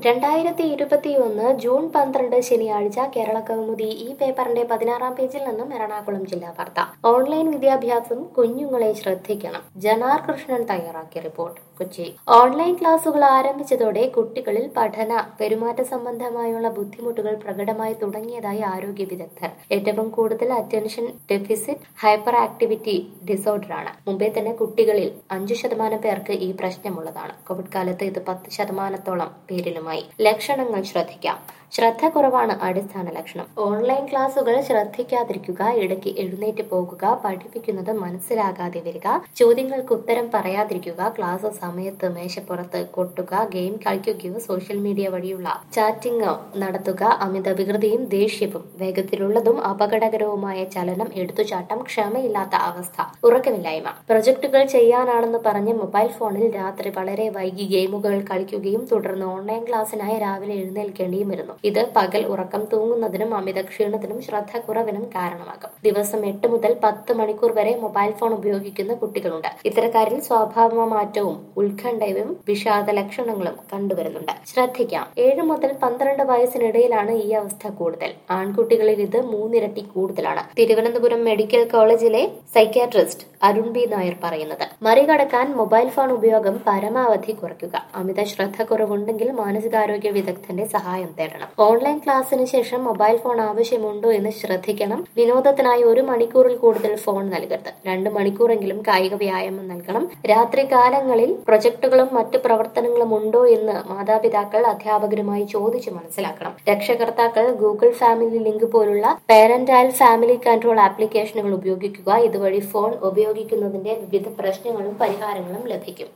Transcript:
രണ്ടായിരത്തി ഇരുപത്തിയൊന്ന് ജൂൺ പന്ത്രണ്ട് ശനിയാഴ്ച കേരള കൗമുദി ഈ പേപ്പറിന്റെ പതിനാറാം പേജിൽ നിന്നും എറണാകുളം ജില്ലാ വാർത്ത ഓൺലൈൻ വിദ്യാഭ്യാസം കുഞ്ഞുങ്ങളെ ശ്രദ്ധിക്കണം ജനാർ കൃഷ്ണൻ തയ്യാറാക്കിയ റിപ്പോർട്ട് കൊച്ചി ഓൺലൈൻ ക്ലാസുകൾ ആരംഭിച്ചതോടെ കുട്ടികളിൽ പഠന പെരുമാറ്റ സംബന്ധമായുള്ള ബുദ്ധിമുട്ടുകൾ പ്രകടമായി തുടങ്ങിയതായി ആരോഗ്യ വിദഗ്ധർ ഏറ്റവും കൂടുതൽ attention deficit hyperactivity disorder ആണ് മുമ്പേ തന്നെ കുട്ടികളിൽ അഞ്ചു ശതമാനം പേർക്ക് ഈ പ്രശ്നമുള്ളതാണ് കോവിഡ് കാലത്ത് ഇത് പത്ത് ശതമാനത്തോളം പേരിലുമായി ലക്ഷണങ്ങൾ ശ്രദ്ധിക്കാം ശ്രദ്ധ കുറവാണ് അടിസ്ഥാന ലക്ഷണം ഓൺലൈൻ ക്ലാസുകൾ ശ്രദ്ധിക്കാതിരിക്കുക ഇടയ്ക്ക് എഴുന്നേറ്റ് പോകുക പഠിപ്പിക്കുന്നത് മനസ്സിലാകാതെ വരിക ചോദ്യങ്ങൾക്ക് ഉത്തരം പറയാതിരിക്കുക ക്ലാസ് സമയത്ത് മേശപ്പുറത്ത് കൊട്ടുക ഗെയിം കളിക്കുകയോ സോഷ്യൽ മീഡിയ വഴിയുള്ള ചാറ്റിംഗ് നടത്തുക അമിത വികൃതിയും ദേഷ്യവും വേഗത്തിലുള്ളതും അപകടകരവുമായ ചലനം എടുത്തുചാട്ടം ക്ഷമയില്ലാത്ത അവസ്ഥ ഉറക്കമില്ലായ്മ പ്രൊജക്ടുകൾ ചെയ്യാനാണെന്ന് പറഞ്ഞ് മൊബൈൽ ഫോണിൽ രാത്രി വളരെ വൈകി ഗെയിമുകൾ കളിക്കുകയും തുടർന്ന് ഓൺലൈൻ ക്ലാസ്സിനായി രാവിലെ എഴുന്നേൽക്കേണ്ടിയും വരുന്നു ഇത് പകൽ ഉറക്കം തൂങ്ങുന്നതിനും അമിത ക്ഷീണത്തിനും ശ്രദ്ധ കുറവിനും കാരണമാകും ദിവസം എട്ട് മുതൽ പത്ത് മണിക്കൂർ വരെ മൊബൈൽ ഫോൺ ഉപയോഗിക്കുന്ന കുട്ടികളുണ്ട് ഇത്തരക്കാരിൽ സ്വാഭാവിക മാറ്റവും ഉത്കണ്ഠയും വിഷാദ ലക്ഷണങ്ങളും കണ്ടുവരുന്നുണ്ട് ശ്രദ്ധിക്കാം ഏഴ് മുതൽ പന്ത്രണ്ട് വയസ്സിനിടയിലാണ് ഈ അവസ്ഥ കൂടുതൽ ആൺകുട്ടികളിൽ ഇത് മൂന്നിരട്ടി കൂടുതലാണ് തിരുവനന്തപുരം മെഡിക്കൽ കോളേജിലെ സൈക്യാട്രിസ്റ്റ് അരുൺ ബി നായർ പറയുന്നത് മറികടക്കാൻ മൊബൈൽ ഫോൺ ഉപയോഗം പരമാവധി കുറയ്ക്കുക അമിത ശ്രദ്ധ കുറവുണ്ടെങ്കിൽ മാനസികാരോഗ്യ വിദഗ്ധന്റെ സഹായം തേടണം ഓൺലൈൻ ക്ലാസ്സിന് ശേഷം മൊബൈൽ ഫോൺ ആവശ്യമുണ്ടോ എന്ന് ശ്രദ്ധിക്കണം വിനോദത്തിനായി ഒരു മണിക്കൂറിൽ കൂടുതൽ ഫോൺ നൽകരുത് രണ്ട് മണിക്കൂറെങ്കിലും കായിക വ്യായാമം നൽകണം രാത്രി കാലങ്ങളിൽ പ്രൊജക്ടുകളും മറ്റു പ്രവർത്തനങ്ങളും ഉണ്ടോ എന്ന് മാതാപിതാക്കൾ അധ്യാപകരുമായി ചോദിച്ചു മനസ്സിലാക്കണം രക്ഷകർത്താക്കൾ ഗൂഗിൾ ഫാമിലി ലിങ്ക് പോലുള്ള പേരന്റൈൽ ഫാമിലി കൺട്രോൾ ആപ്ലിക്കേഷനുകൾ ഉപയോഗിക്കുക ഇതുവഴി ഫോൺ ഉപയോഗിക്കുന്നതിന്റെ വിവിധ പ്രശ്നങ്ങളും പരിഹാരങ്ങളും ലഭിക്കും